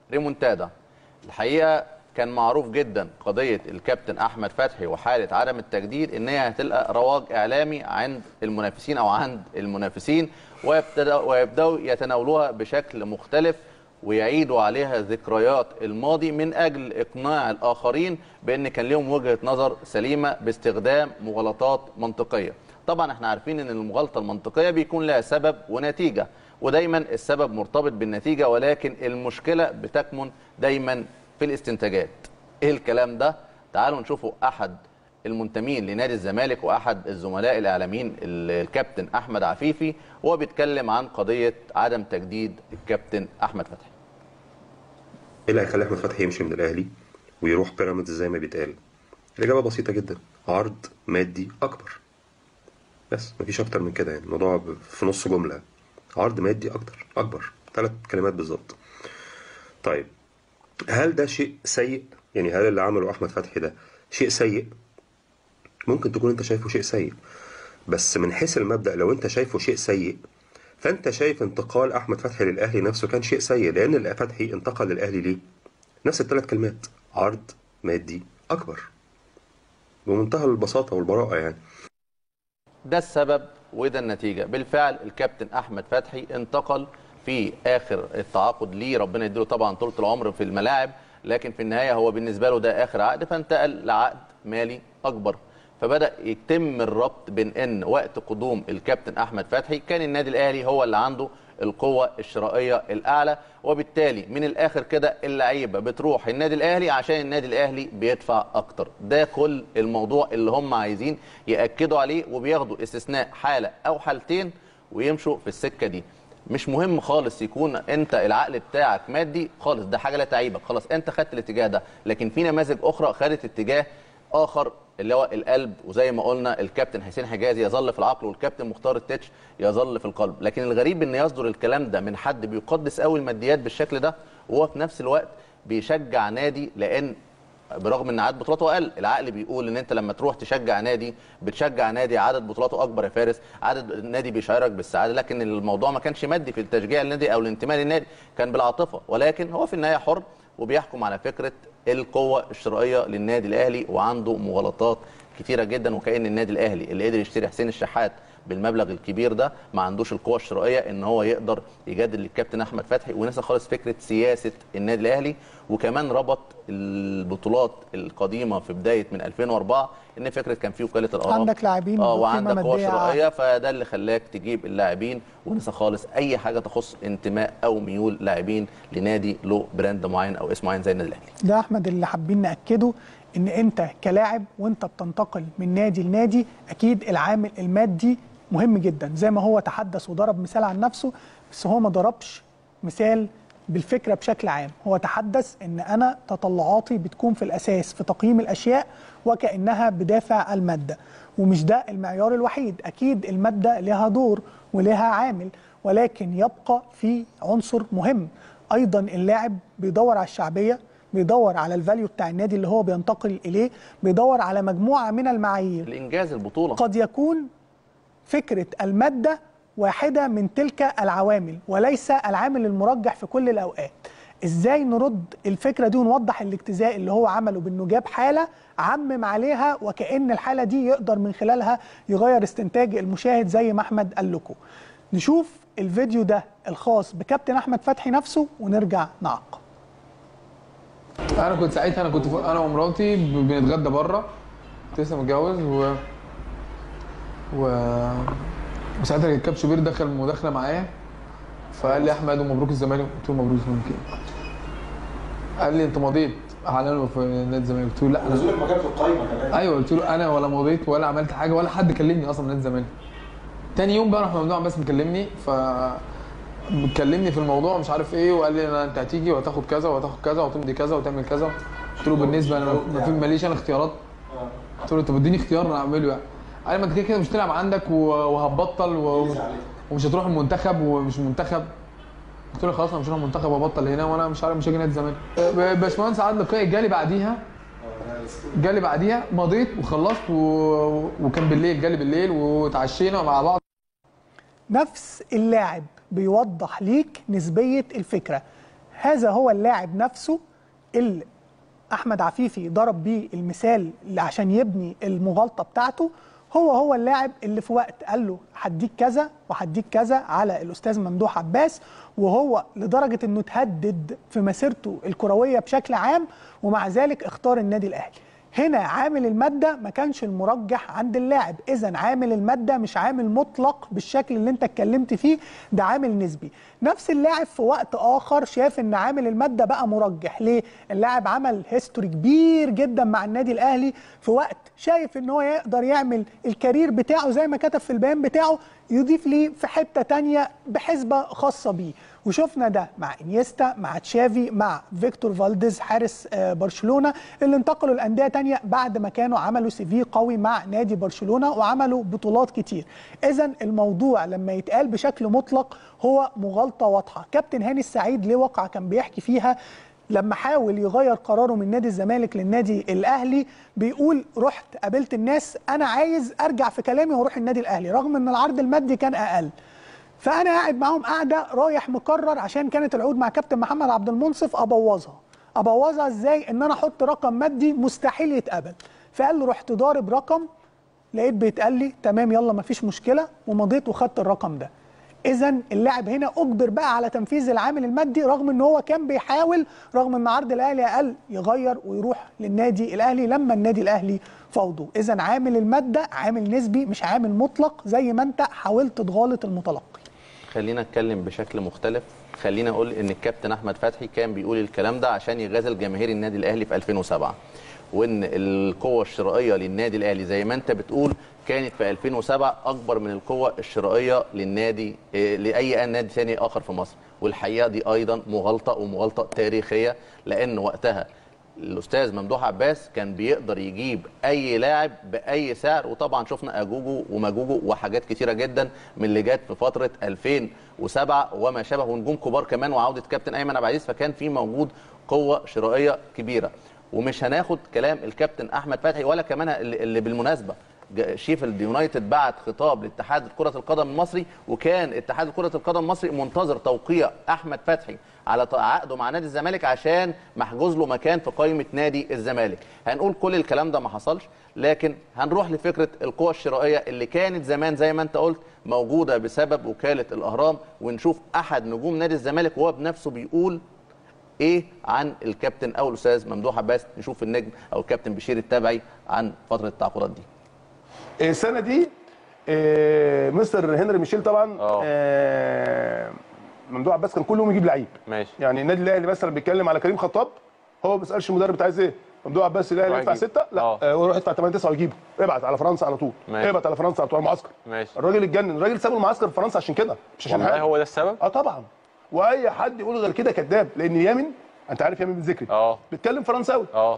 ريمونتادا الحقيقه كان معروف جدا قضيه الكابتن احمد فتحي وحاله عدم التجديد ان هي هتلقى رواج اعلامي عند المنافسين او عند المنافسين ويبتدأ ويبداوا يتناولوها بشكل مختلف ويعيدوا عليها ذكريات الماضي من اجل اقناع الاخرين بان كان لهم وجهه نظر سليمه باستخدام مغالطات منطقيه. طبعا احنا عارفين ان المغالطه المنطقيه بيكون لها سبب ونتيجه ودايما السبب مرتبط بالنتيجه ولكن المشكله بتكمن دايما في الاستنتاجات. ايه الكلام ده؟ تعالوا نشوفوا احد المنتمين لنادي الزمالك واحد الزملاء الاعلاميين الكابتن احمد عفيفي وهو بيتكلم عن قضيه عدم تجديد الكابتن احمد فتحي. ايه اللي هيخلي احمد فتحي يمشي من الاهلي ويروح بيراميدز زي ما بيتقال الاجابه بسيطه جدا عرض مادي اكبر بس مفيش اكتر من كده يعني الموضوع في نص جمله عرض مادي اكتر اكبر ثلاث كلمات بالظبط طيب هل ده شيء سيء يعني هل اللي عمله احمد فتحي ده شيء سيء ممكن تكون انت شايفه شيء سيء بس من حيث المبدا لو انت شايفه شيء سيء فانت شايف انتقال احمد فتحي للاهلي نفسه كان شيء سيء لان فتحي انتقل للاهلي ليه نفس الثلاث كلمات عرض مادي اكبر بمنتهى البساطه والبراءه يعني ده السبب وده النتيجه بالفعل الكابتن احمد فتحي انتقل في اخر التعاقد ليه ربنا يديله طبعا طول العمر في الملاعب لكن في النهايه هو بالنسبه له ده اخر عقد فانتقل لعقد مالي اكبر فبدا يتم الربط بين ان وقت قدوم الكابتن احمد فتحي كان النادي الاهلي هو اللي عنده القوه الشرائيه الاعلى وبالتالي من الاخر كده اللعيبه بتروح النادي الاهلي عشان النادي الاهلي بيدفع اكتر ده كل الموضوع اللي هم عايزين ياكدوا عليه وبياخدوا استثناء حاله او حالتين ويمشوا في السكه دي مش مهم خالص يكون انت العقل بتاعك مادي خالص ده حاجه لا تعيبك خلاص انت خدت الاتجاه ده لكن في نماذج اخرى خدت اتجاه اخر اللي هو القلب وزي ما قلنا الكابتن حسين حجازي يظل في العقل والكابتن مختار التتش يظل في القلب لكن الغريب ان يصدر الكلام ده من حد بيقدس قوي الماديات بالشكل ده وهو في نفس الوقت بيشجع نادي لان برغم ان عدد بطولاته اقل العقل بيقول ان انت لما تروح تشجع نادي بتشجع نادي عدد بطولاته اكبر يا فارس عدد النادي بيشعرك بالسعاده لكن الموضوع ما كانش مادي في التشجيع النادي او الانتماء للنادي كان بالعاطفه ولكن هو في النهايه حر وبيحكم على فكره القوه الشرائيه للنادي الاهلي وعنده مغالطات كتيره جدا وكان النادي الاهلي اللي قدر يشتري حسين الشحات بالمبلغ الكبير ده ما عندوش القوه الشرائيه ان هو يقدر يجدد للكابتن احمد فتحي ونسى خالص فكره سياسه النادي الاهلي وكمان ربط البطولات القديمه في بدايه من 2004 ان فكره كان في وكاله الارقام عندك لاعبين اه بقيمة وعندك قوه مادية شرائيه فده اللي خلاك تجيب اللاعبين ونسى خالص اي حاجه تخص انتماء او ميول لاعبين لنادي له براند معين او اسم معين زي النادي الاهلي ده احمد اللي حابين ناكده ان انت كلاعب وانت بتنتقل من نادي لنادي اكيد العامل المادي مهم جدا زي ما هو تحدث وضرب مثال عن نفسه بس هو ما ضربش مثال بالفكره بشكل عام هو تحدث ان انا تطلعاتي بتكون في الاساس في تقييم الاشياء وكانها بدافع الماده ومش ده المعيار الوحيد اكيد الماده لها دور ولها عامل ولكن يبقى في عنصر مهم ايضا اللاعب بيدور على الشعبيه بيدور على الفاليو بتاع النادي اللي هو بينتقل اليه بيدور على مجموعه من المعايير الانجاز البطوله قد يكون فكره الماده واحده من تلك العوامل وليس العامل المرجح في كل الاوقات ازاي نرد الفكره دي ونوضح الاجتزاء اللي هو عمله بانه جاب حاله عمم عليها وكان الحاله دي يقدر من خلالها يغير استنتاج المشاهد زي ما احمد قال لكم نشوف الفيديو ده الخاص بكابتن احمد فتحي نفسه ونرجع نعقب انا كنت ساعتها انا كنت ف- انا ومراتي ب- بنتغدى بره كنت لسه متجوز و و وساعتها الكاب شوبير دخل مداخله معايا فقال لي احمد ومبروك الزمالك قلت له مبروك الزمالك ايه؟ قال لي انت مضيت اعلانه في نادي الزمالك قلت له لا نزول انا لك مكان في القايمه كمان ايوه قلت له انا ولا مضيت ولا عملت حاجه ولا حد كلمني اصلا من نادي الزمالك تاني يوم بقى راح ممنوع بس مكلمني ف كلمني في الموضوع مش عارف ايه وقال لي انا انت هتيجي وهتاخد كذا وهتاخد كذا وتمضي كذا وتعمل كذا قلت له بالنسبه انا ما في ماليش انا اختيارات قلت له انت بتديني اختيار انا اعمله يعني قال لي ما انت كده كده مش هتلعب عندك و- وهتبطل و... ومش هتروح المنتخب ومش منتخب قلت له خلاص انا مش هروح المنتخب وابطل هنا وانا مش عارف مش هاجي نادي الزمالك ب- باشمهندس عادل لقائي جالي بعديها جالي بعديها مضيت وخلصت و... وكان بالليل جالي بالليل وتعشينا مع بعض نفس اللاعب بيوضح ليك نسبية الفكرة هذا هو اللاعب نفسه اللي احمد عفيفي ضرب بيه المثال اللي عشان يبني المغالطه بتاعته هو هو اللاعب اللي في وقت قال له هديك كذا وهديك كذا على الاستاذ ممدوح عباس وهو لدرجه انه تهدد في مسيرته الكرويه بشكل عام ومع ذلك اختار النادي الاهلي هنا عامل الماده ما كانش المرجح عند اللاعب اذا عامل الماده مش عامل مطلق بالشكل اللي انت اتكلمت فيه ده عامل نسبي نفس اللاعب في وقت اخر شاف ان عامل الماده بقى مرجح ليه اللاعب عمل هيستوري كبير جدا مع النادي الاهلي في وقت شايف ان هو يقدر يعمل الكارير بتاعه زي ما كتب في البيان بتاعه يضيف ليه في حته تانية بحسبه خاصه بيه وشفنا ده مع انيستا مع تشافي مع فيكتور فالديز حارس آه، برشلونه اللي انتقلوا لانديه تانية بعد ما كانوا عملوا سي في قوي مع نادي برشلونه وعملوا بطولات كتير اذا الموضوع لما يتقال بشكل مطلق هو مغالطه واضحه كابتن هاني السعيد ليه وقعه كان بيحكي فيها لما حاول يغير قراره من نادي الزمالك للنادي الاهلي بيقول رحت قابلت الناس انا عايز ارجع في كلامي واروح النادي الاهلي رغم ان العرض المادي كان اقل فانا قاعد معاهم قاعده رايح مقرر عشان كانت العقود مع كابتن محمد عبد المنصف ابوظها ابوظها ازاي ان انا احط رقم مادي مستحيل يتقبل فقال له رحت ضارب رقم لقيت بيتقال لي تمام يلا مفيش مشكله ومضيت وخدت الرقم ده اذا اللاعب هنا اجبر بقى على تنفيذ العامل المادي رغم ان هو كان بيحاول رغم ان عرض الاهلي اقل يغير ويروح للنادي الاهلي لما النادي الاهلي فوضه اذا عامل الماده عامل نسبي مش عامل مطلق زي ما انت حاولت تغالط المتلقي خلينا اتكلم بشكل مختلف خلينا اقول ان الكابتن احمد فتحي كان بيقول الكلام ده عشان يغازل جماهير النادي الاهلي في 2007 وان القوه الشرائيه للنادي الاهلي زي ما انت بتقول كانت في 2007 اكبر من القوه الشرائيه للنادي إيه، لاي نادي ثاني اخر في مصر والحقيقه دي ايضا مغالطه ومغالطه تاريخيه لان وقتها الاستاذ ممدوح عباس كان بيقدر يجيب اي لاعب باي سعر وطبعا شفنا اجوجو وماجوجو وحاجات كتيره جدا من اللي جت في فتره 2007 وما شابه ونجوم كبار كمان وعوده كابتن ايمن عبد العزيز فكان في موجود قوه شرائيه كبيره ومش هناخد كلام الكابتن احمد فتحي ولا كمان اللي اللي بالمناسبه جا- شيفيلد يونايتد بعت خطاب لاتحاد كره القدم المصري وكان اتحاد كره القدم المصري منتظر توقيع احمد فتحي على ط- عقده مع نادي الزمالك عشان محجوز له مكان في قائمه نادي الزمالك هنقول كل الكلام ده ما حصلش لكن هنروح لفكره القوى الشرائيه اللي كانت زمان زي ما انت قلت موجوده بسبب وكاله الاهرام ونشوف احد نجوم نادي الزمالك وهو بنفسه بيقول ايه عن الكابتن او الاستاذ ممدوح عباس نشوف النجم او الكابتن بشير التابعي عن فتره التعاقدات دي السنه دي آه، مستر هنري ميشيل طبعا اه. آه، ممدوح عباس كان كل يوم يجيب لعيب ماشي يعني النادي الاهلي مثلا بيتكلم على كريم خطاب هو ما بيسالش المدرب انت عايز ايه ممدوح عباس الاهلي روح يدفع يجيب. سته لا اه. آه، هو يروح يدفع 8 9 ويجيبه ابعت على فرنسا على طول ماشي. ابعت على فرنسا على طول على المعسكر ماشي الراجل اتجنن الراجل ساب المعسكر في فرنسا عشان كده مش عشان والله حاجه هو ده السبب اه طبعا واي حد يقول غير كده كذاب لان يامن انت عارف يامن بن ذكري اه بيتكلم فرنساوي اه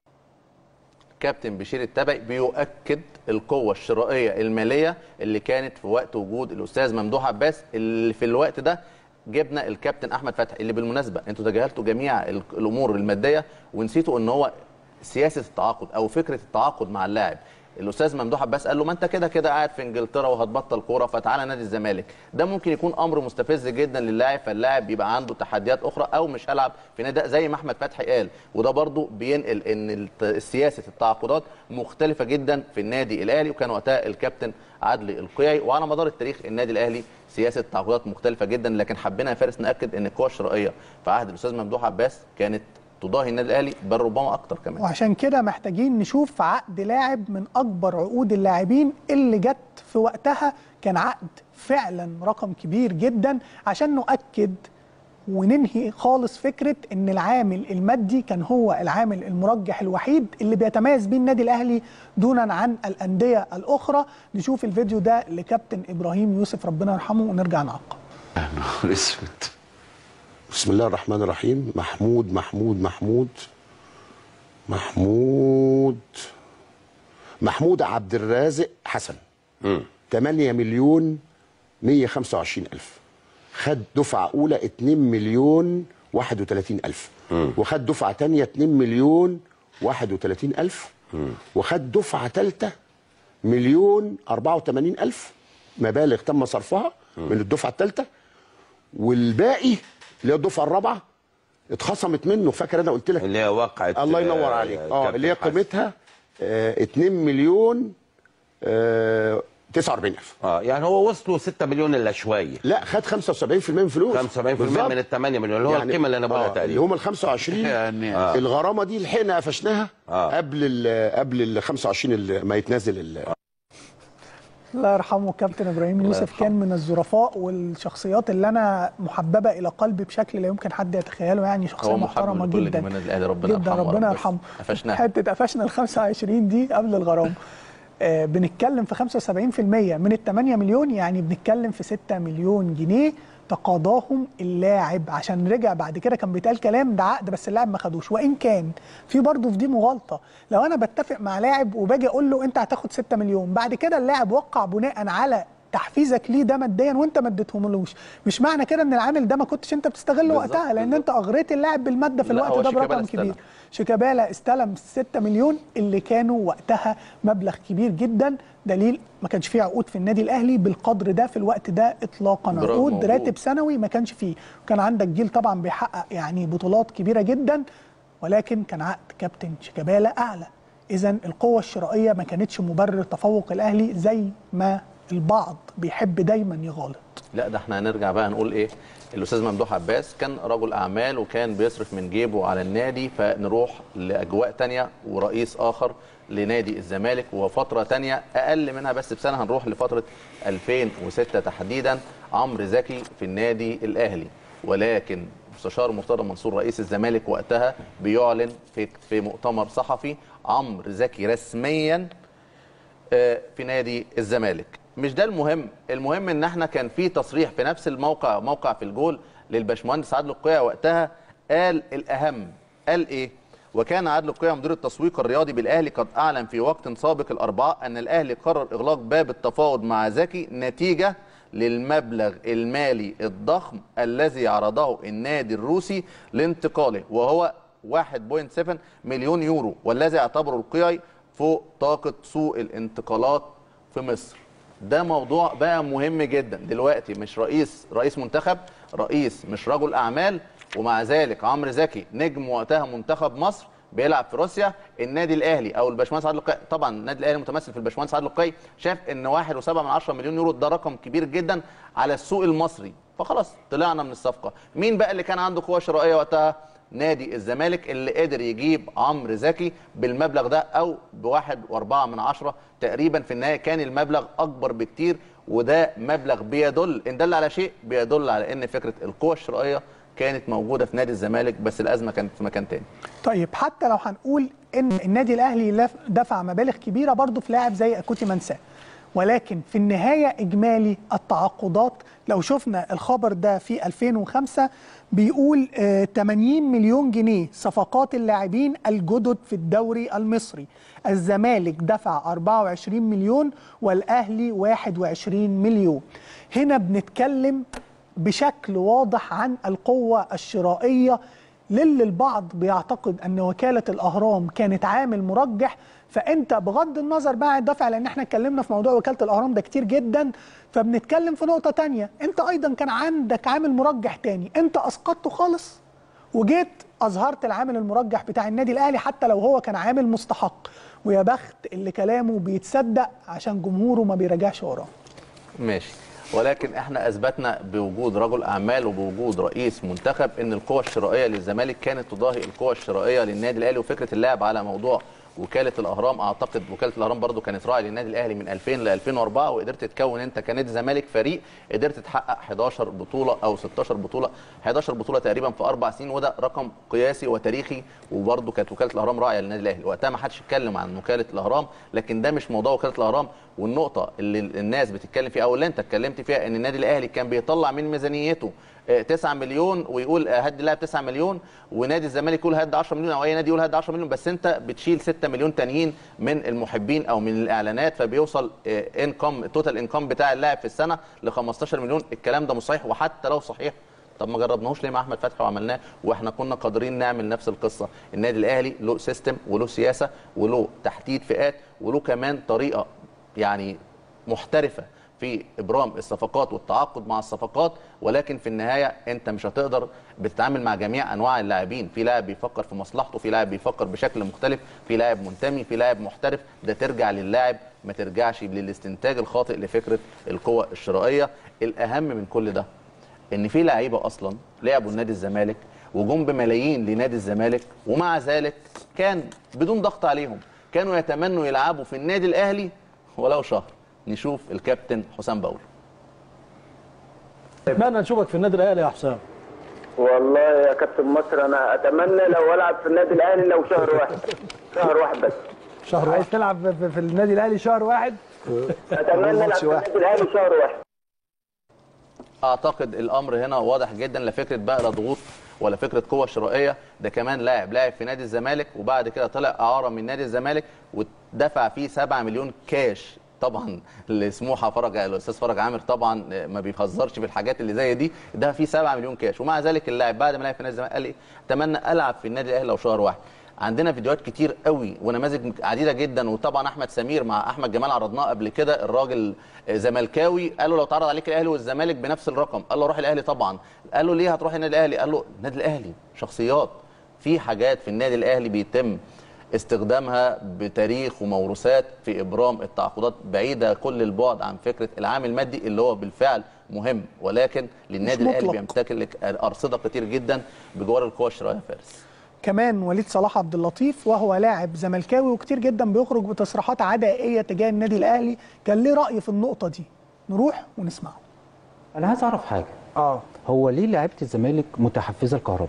كابتن بشير التبعي بيؤكد القوة الشرائية المالية اللي كانت في وقت وجود الأستاذ ممدوح عباس اللي في الوقت ده جبنا الكابتن أحمد فتحي اللي بالمناسبة أنتوا تجاهلتوا جميع ال- الأمور المادية ونسيتوا إن هو سياسة التعاقد أو فكرة التعاقد مع اللاعب الاستاذ ممدوح عباس قال له ما انت كده كده قاعد في انجلترا وهتبطل كوره فتعالى نادي الزمالك ده ممكن يكون امر مستفز جدا للاعب فاللاعب بيبقى عنده تحديات اخرى او مش هلعب في نادي زي ما احمد فتحي قال وده برضو بينقل ان الت- سياسه التعاقدات مختلفه جدا في النادي الاهلي وكان وقتها الكابتن عدلي القيعي وعلى مدار التاريخ النادي الاهلي سياسه التعاقدات مختلفه جدا لكن حبينا يا فارس ناكد ان القوى الشرائيه في عهد الاستاذ ممدوح عباس كانت تضاهي النادي الاهلي بل ربما اكتر كمان وعشان كده محتاجين نشوف عقد لاعب من اكبر عقود اللاعبين اللي جت في وقتها كان عقد فعلا رقم كبير جدا عشان نؤكد وننهي خالص فكره ان العامل المادي كان هو العامل المرجح الوحيد اللي بيتميز بيه النادي الاهلي دونا عن الانديه الاخرى نشوف الفيديو ده لكابتن ابراهيم يوسف ربنا يرحمه ونرجع نعقب نهار اسود بسم الله الرحمن الرحيم محمود محمود محمود محمود محمود عبد الرازق حسن 8 مليون 125 ألف خد دفعة أولى 2 مليون 31 ألف وخد دفعة تانية 2 مليون 31 ألف وخد دفعة تالتة مليون 84 ألف مبالغ تم صرفها من الدفعة التالتة والباقي اللي هي الدفعه الرابعه اتخصمت منه فاكر انا قلت لك اللي هي وقعت الله ينور آه، عليك اه كابتن اللي هي حسن. قيمتها آه 2 مليون آه 49000 اه يعني هو وصلوا 6 مليون الا شويه لا خد 75% من فلوس 75% بالظبط. من ال 8 مليون اللي هو يعني- القيمه اللي انا بقولها آه، اللي تقريبا هم ال 25 يعني آه. الغرامه دي لحقنا قفشناها آه. قبل ال قبل ال 25 اللي ما يتنازل ال- الله يرحمه كابتن ابراهيم يوسف كان من الظرفاء والشخصيات اللي انا محببه الى قلبي بشكل لا يمكن حد يتخيله يعني شخصيه هو محبب محترمه لكل جدا جماهير الاهلي ربنا جدا يرحمه ربنا ورب يرحمه قفشناها. حته قفشنا ال 25 دي قبل الغرامه آه بنتكلم في 75% من ال 8 مليون يعني بنتكلم في 6 مليون جنيه تقاضاهم اللاعب عشان رجع بعد كده كان بيتقال كلام ده عقد بس اللاعب ما خدوش وان كان في برضه في دي مغالطه لو انا بتفق مع لاعب وباجي اقول له انت هتاخد 6 مليون بعد كده اللاعب وقع بناء على تحفيزك ليه ده ماديا وانت ما اديتهملوش مش معنى كده ان العامل ده ما كنتش انت بتستغله بالظبط، وقتها لان بالظبط. انت اغريت اللاعب بالماده في لا، الوقت هو ده شيكابالا برقم استلم. كبير شيكابالا استلم 6 مليون اللي كانوا وقتها مبلغ كبير جدا دليل ما كانش فيه عقود في النادي الاهلي بالقدر ده في الوقت ده اطلاقا برافو، عقود موجود. راتب سنوي ما كانش فيه وكان عندك جيل طبعا بيحقق يعني بطولات كبيره جدا ولكن كان عقد كابتن شيكابالا اعلى اذا القوه الشرائيه ما كانتش مبرر تفوق الاهلي زي ما البعض بيحب دايما يغالط لا ده احنا هنرجع بقى نقول ايه الاستاذ ممدوح عباس كان رجل اعمال وكان بيصرف من جيبه على النادي فنروح لاجواء تانية ورئيس اخر لنادي الزمالك وفتره تانية اقل منها بس بسنه هنروح لفتره 2006 تحديدا عمرو زكي في النادي الاهلي ولكن مستشار مرتضى منصور رئيس الزمالك وقتها بيعلن في في مؤتمر صحفي عمرو زكي رسميا آه، في نادي الزمالك مش ده المهم المهم ان احنا كان في تصريح في نفس الموقع موقع في الجول للباشمهندس عادل القيع وقتها قال الاهم قال ايه وكان عادل القيع مدير التسويق الرياضي بالاهلي قد اعلن في وقت سابق الاربعاء ان الاهلي قرر اغلاق باب التفاوض مع زكي نتيجه للمبلغ المالي الضخم الذي عرضه النادي الروسي لانتقاله وهو 1.7 مليون يورو والذي اعتبره القيعي فوق طاقة سوق الانتقالات في مصر ده موضوع بقى مهم جدا دلوقتي مش رئيس رئيس منتخب رئيس مش رجل اعمال ومع ذلك عمرو زكي نجم وقتها منتخب مصر بيلعب في روسيا النادي الاهلي او الباشمهندس عادل القيعي طبعا النادي الاهلي متمثل في الباشمهندس عادل القيعي شاف ان 1.7 من 10 مليون يورو ده رقم كبير جدا على السوق المصري فخلاص طلعنا من الصفقه مين بقى اللي كان عنده قوه شرائيه وقتها نادي الزمالك اللي قدر يجيب عمرو زكي بالمبلغ ده او بواحد واربعة من عشرة تقريبا في النهايه كان المبلغ اكبر بكتير وده مبلغ بيدل ان دل على شيء بيدل على ان فكره القوه الشرائيه كانت موجوده في نادي الزمالك بس الازمه كانت في مكان تاني طيب حتى لو هنقول ان النادي الاهلي لف- دفع مبالغ كبيره برضه في لاعب زي اكوتي منساه ولكن في النهايه اجمالي التعاقدات لو شفنا الخبر ده في 2005 بيقول آه، 80 مليون جنيه صفقات اللاعبين الجدد في الدوري المصري الزمالك دفع 24 مليون والاهلي 21 مليون هنا بنتكلم بشكل واضح عن القوة الشرائية للي البعض بيعتقد ان وكالة الاهرام كانت عامل مرجح فانت بغض النظر بقى عن الدفع لان احنا اتكلمنا في موضوع وكالة الاهرام ده كتير جدا فبنتكلم في نقطة تانية انت ايضا كان عندك عامل مرجح تاني انت اسقطته خالص وجيت اظهرت العامل المرجح بتاع النادي الاهلي حتى لو هو كان عامل مستحق ويا بخت اللي كلامه بيتصدق عشان جمهوره ما بيراجعش وراه ماشي ولكن احنا اثبتنا بوجود رجل اعمال وبوجود رئيس منتخب ان القوى الشرائيه للزمالك كانت تضاهي القوى الشرائيه للنادي الاهلي وفكره اللعب على موضوع وكاله الاهرام اعتقد وكاله الاهرام برضو كانت راعي للنادي الاهلي من 2000 ل 2004 وقدرت تكون انت كنادي زمالك فريق قدرت تحقق 11 بطوله او 16 بطوله 11 بطوله تقريبا في اربع سنين وده رقم قياسي وتاريخي وبرضو كانت وكاله الاهرام راعيه للنادي الاهلي وقتها ما حدش اتكلم عن وكاله الاهرام لكن ده مش موضوع وكاله الاهرام والنقطه اللي الناس بتتكلم فيها او اللي انت اتكلمت فيها ان النادي الاهلي كان بيطلع من ميزانيته آه، 9 مليون ويقول آه، هدي لاعب 9 مليون ونادي الزمالك يقول هدي 10 مليون او اي نادي يقول هدي 10 مليون بس انت بتشيل 6 مليون تانيين من المحبين او من الاعلانات فبيوصل انكم التوتال انكم بتاع اللاعب في السنه ل 15 مليون الكلام ده مش صحيح وحتى لو صحيح طب ما جربناهوش ليه مع احمد فتحي وعملناه واحنا كنا قادرين نعمل نفس القصه النادي الاهلي له سيستم وله سياسه وله تحديد فئات وله كمان طريقه يعني محترفه في ابرام الصفقات والتعاقد مع الصفقات ولكن في النهايه انت مش هتقدر بتتعامل مع جميع انواع اللاعبين في لاعب بيفكر في مصلحته في لاعب بيفكر بشكل مختلف في لاعب منتمي في لاعب محترف ده ترجع للاعب ما ترجعش للاستنتاج الخاطئ لفكره القوه الشرائيه الاهم من كل ده ان في لعيبه اصلا لعبوا لنادي الزمالك وجم بملايين لنادي الزمالك ومع ذلك كان بدون ضغط عليهم كانوا يتمنوا يلعبوا في النادي الاهلي ولو شهر نشوف الكابتن حسام باول اتمنى نشوفك في النادي الاهلي يا حسام والله يا كابتن مصر انا اتمنى لو العب في النادي الاهلي لو شهر واحد شهر واحد بس شهر عايز تلعب في, في النادي الاهلي شهر واحد اتمنى العب في النادي الاهلي شهر واحد اعتقد الامر هنا واضح جدا لا فكره بقى لا ضغوط ولا فكره قوه شرائيه ده كمان لاعب لاعب في نادي الزمالك وبعد كده طلع اعاره من نادي الزمالك ودفع فيه 7 مليون كاش طبعا لسموحه فرج الاستاذ فرج عامر طبعا ما بيهزرش في الحاجات اللي زي دي ده فيه 7 مليون كاش ومع ذلك اللاعب بعد ما لعب في نادي الزمالك قال لي اتمنى العب في النادي الاهلي لو شهر واحد عندنا فيديوهات كتير قوي ونماذج عديده جدا وطبعا احمد سمير مع احمد جمال عرضناه قبل كده الراجل زملكاوي قال له لو تعرض عليك الاهلي والزمالك بنفس الرقم قال له روح الاهلي طبعا قال له ليه هتروح النادي الاهلي قال له النادي الاهلي شخصيات في حاجات في النادي الاهلي بيتم استخدامها بتاريخ وموروثات في ابرام التعاقدات بعيده كل البعد عن فكره العامل المادي اللي هو بالفعل مهم ولكن للنادي مش الاهلي مطلق. بيمتلك ارصده كتير جدا بجوار القوى الشرائيه فارس كمان وليد صلاح عبد اللطيف وهو لاعب زملكاوي وكتير جدا بيخرج بتصريحات عدائيه تجاه النادي الاهلي كان ليه راي في النقطه دي نروح ونسمعه انا عايز اعرف حاجه اه هو ليه لعيبه الزمالك متحفزه الكهرباء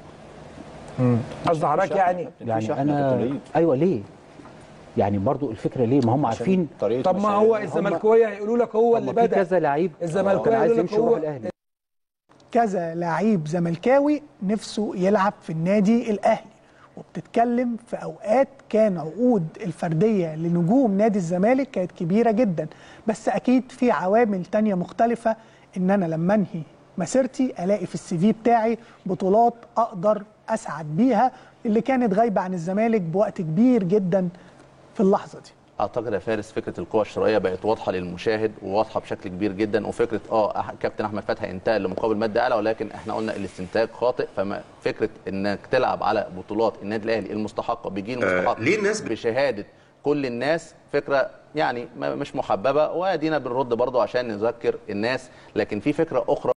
قصدي حضرتك يعني يعني انا ايوه ليه يعني برضو الفكره ليه ما هم عارفين طب ما هو الزملكاويه هيقولوا لك هو طب اللي ما في بدا كذا لعيب الزملكاوي كان عايز يقول لك يمشي يروح هو- الاهلي كذا لعيب زملكاوي نفسه يلعب في النادي الاهلي وبتتكلم في اوقات كان عقود الفرديه لنجوم نادي الزمالك كانت كبيره جدا بس اكيد في عوامل تانية مختلفه ان انا لما انهي مسيرتي الاقي في السي في بتاعي بطولات اقدر اسعد بيها اللي كانت غايبه عن الزمالك بوقت كبير جدا في اللحظه دي اعتقد يا فارس فكره القوى الشرائيه بقت واضحه للمشاهد وواضحه بشكل كبير جدا وفكره اه أح- كابتن احمد فتحي انتقل لمقابل مادي اعلى ولكن احنا قلنا الاستنتاج خاطئ فما فكره انك تلعب على بطولات النادي الاهلي المستحقه بيجي المستحق ليه الناس ب- بشهاده كل الناس فكره يعني ما- مش محببه وادينا بنرد برضه عشان نذكر الناس لكن في فكره اخرى